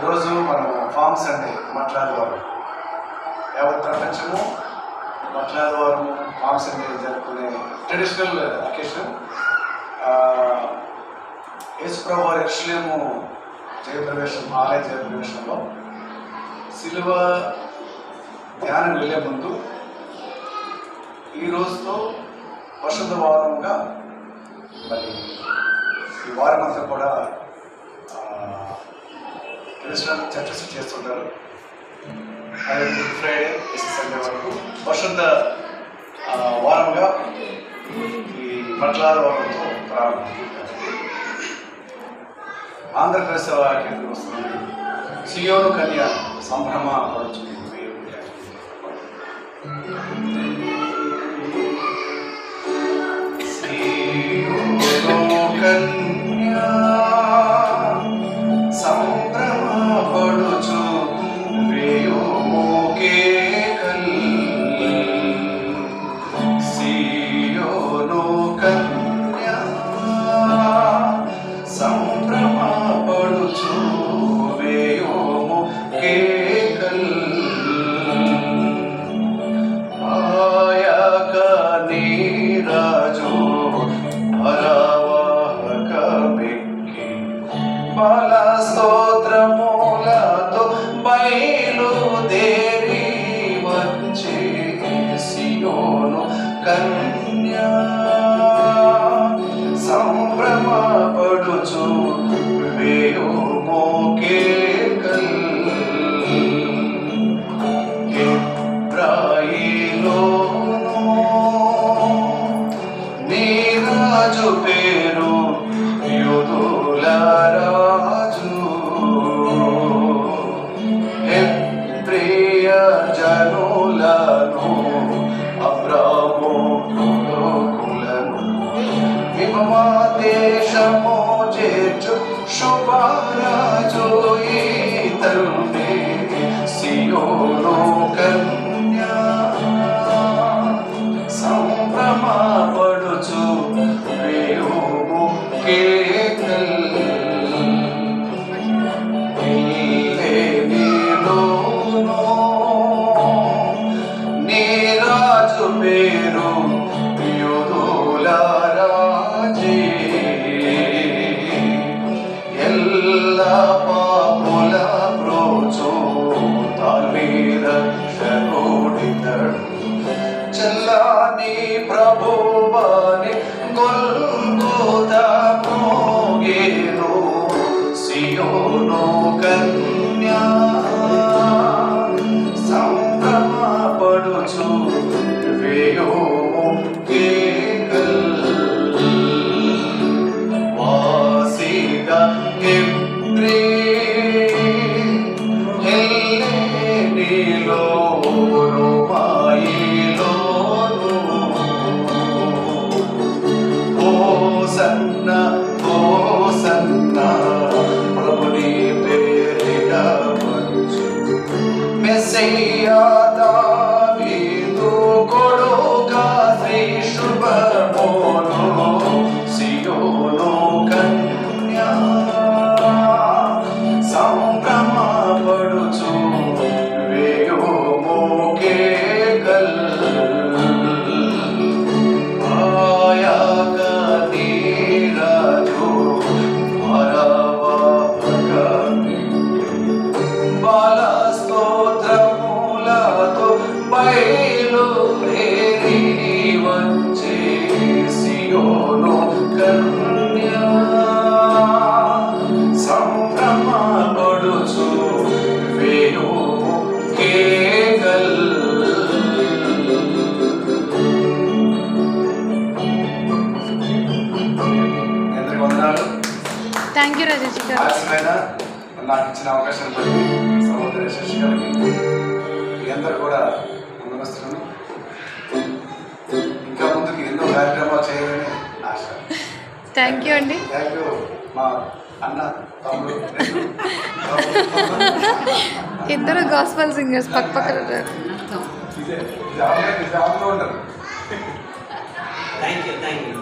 ఈరోజు మనం ఫామ్స్ అంటే మాట్లాడేవారు యావత్ ప్రపంచము మాట్లాడేవారు ఫామ్స్ అంటే జరుపుకునే ట్రెడిషనల్ అకేషన్ యేసుప్రభు వారి ఎరుషలేము జయప్రవేశం ఆలయ జయప్రవేశంలో సిలువ ధ్యానం వెళ్ళే ముందు ఈ రోజుతో వసంత వారంగా మరి ఈ వారం అంతా కూడా క్రిస్టియన్ చర్చస్ చేస్తుంటారు అది గుడ్ ఫ్రైడే సండే వరకు వసంత ఆ, వారంగా ఈ మట్లాద వారంతో ప్రారంభం ఆంధ్రప్రదేశ్ కేంద్రం వస్తుంది సియోను కన్య సంభ్రమ పడుతుంది సియోను కన్య సంభ్రమ పడుచు వేయోమోకే సియోను కన్య సంభ్రమ పడుచు వేయోము కేకల్ ఆయక నీరాజు పరవాహక బెక్కి బల స్తోత్రమూలతో బయలుదేరి వచ్చే సియోను కన్యా సంభ్రమ పడుచు వేయోమో కేకల్ నీరాజు పేరు యుధుల రాజు ప్రియ జనులను అబ్రామో కులను విమమా దేశము చేర్చు శుభరాజు ఈతరునే సియోను కన్యా సంభ్రమ పడుచు వేయుము కేకల్ నీలోను నీరాజు పేరు యోధుల రాజే ఎల్ల పాపుల ప్రోచు తాల్వీర శరోడితడు చల్లాని ప్రభువాని గొల్గోత మోగేను సియోను కన్యా సంభ్రమ పడుచు వేయోము కేకల్ వాసిగా ఎప్రే హెల్లెనిలో రుమాయిలోను హోసన్న హోసన్న ప్రభుని పేరిట వచ్చు మెస్సయ్యా దావీదు కొడుకా శ్రీ శుభమోను సియోను కన్యా సంభ్రమ పడుచు వేయోమో కేకల్ ఆయక నీరాజు వరవాహక బాల స్తోత్రములతో బయలు ప్రేరి వచ్చే సియోను కన్యా సంభ్రమ పడుచు వేణుము కేకల్ ఎందరికి వందనాలు థ్యాంక్ యూ రాజేష్ గారు ఆలస్యమైన నాకు ఇచ్చిన అవకాశం బట్టి సహోదరి శశి గారికి మీ అందరు కూడా అందనస్తున్నాను ఇంకా ముందుకు ఎన్నో కార్యక్రమాలు చేయాలని ఆశ థ్యాంక్ యూ అండి థ్యాంక్ యూ మా అన్న తమ్ముడు నేను, తమ్ముడు. ఇద్దరు గాస్పల్ సింగర్స్ పక్క పక్కన ఉన్నారు. ఇదే ఇది ఆల్రెడీ ఇది allrounder thank you thank you